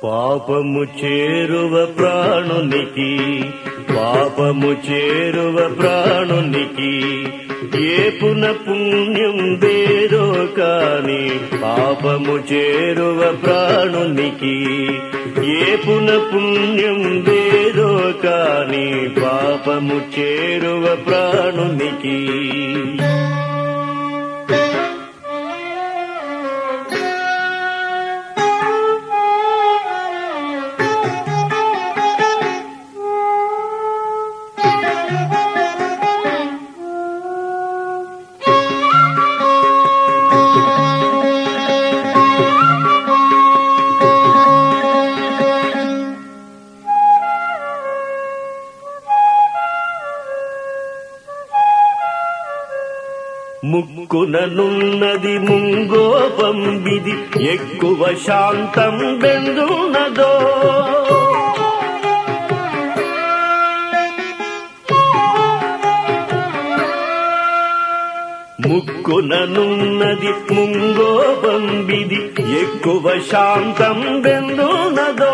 పాపము చేరువ ప్రాణునికి పాపము చేరువ ప్రాణునికి ఏ పున పుణ్యం వేదో కాని పాపము చేరువ ప్రాణునికి ఏ పున పుణ్యం వేదో కాని పాపము చేరువ ప్రాణునికి ముక్కుననున్నది ముంగోపంబిది ఎక్కువ శాంతం బెందునదో ముక్కుననున్నది ముంగోపంబిది ఎక్కువ శాంతం బెందునదో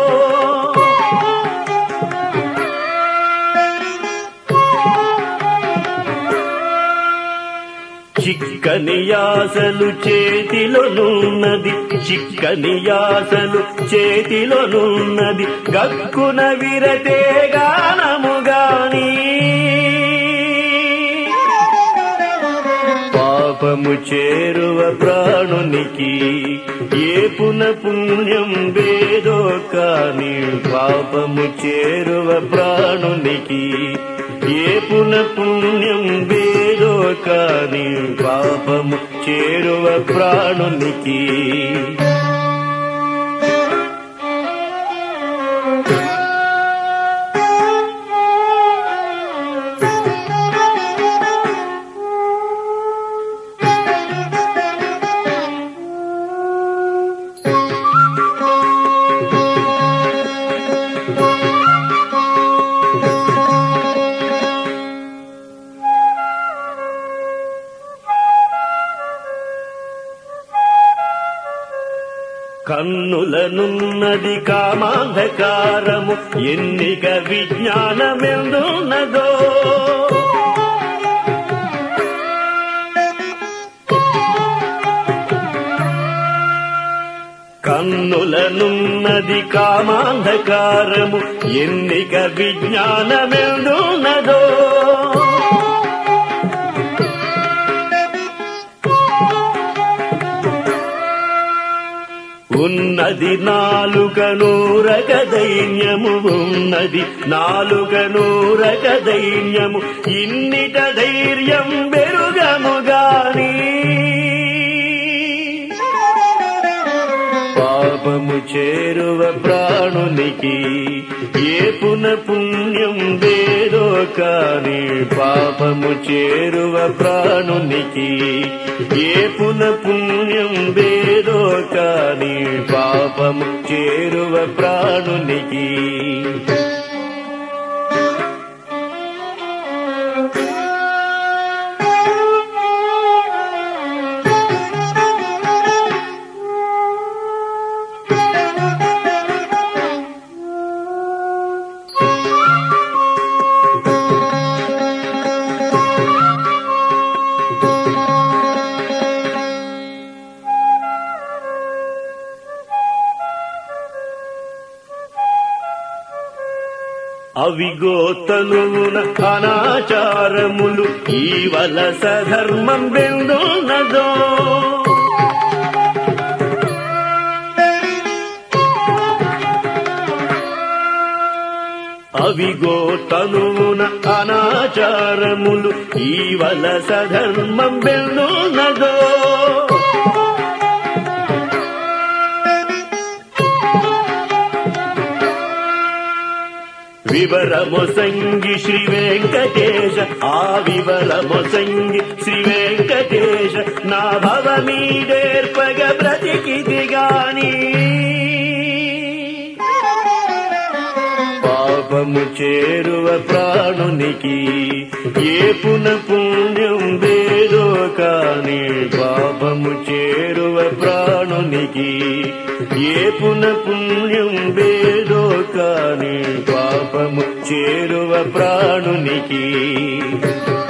చిక్కని యాసలు చేతిలోనున్నది చిక్కని యాసలు చేతిలోనున్నది గక్కున విరతే గానము గాని పాపము చేరువ ప్రాణునికి ఏ పున పుణ్యం వేదో కాని పాపము చేరువ ప్రాణునికి ఏ పున పుణ్యం వేదో కాని పాపము చేరువ ప్రాణునికి కన్నులనున్నది కామాంధకారము ఎన్నిక విజ్ఞానమెందున్నదో కన్నులనున్నది కామాంధకారము ఎన్నిక విజ్ఞానమెందున్నదో ఉన్నది నాలుక నూరక దైన్యము ఉన్నది నాలుక నూరక దైన్యము ఇన్నిట ధైర్యం బెరుగము గాని పాపము చేరువ ప్రాణునికి ఏ పున పుణ్యం వేదో కాని పాపము చేరువ ప్రాణునికి ఏ పున పుణ్యం వేదో కాని పాపము చేరువ ప్రాణునికి అవిగో తనువున అనాచారములు ఈ వలస ధర్మం బెందునదో అవిగో తనువున అనాచారములు ఈ వలస ధర్మం బెందునదో వివరమొసంగి శ్రీ వెంకటేశ ఆ వివరమొసంగి శ్రీ వెంకటేశ నా భవ మీడేర్పగ బ్రతికిది గాని పాపము చేరువ ప్రాణునికి ఏ పున పుణ్యం వేదో కాని పాపము చేరువ ప్రాణునికి ఏ పున పుణ్యం వేదో కాని పాపము చేరువ ప్రాణునికి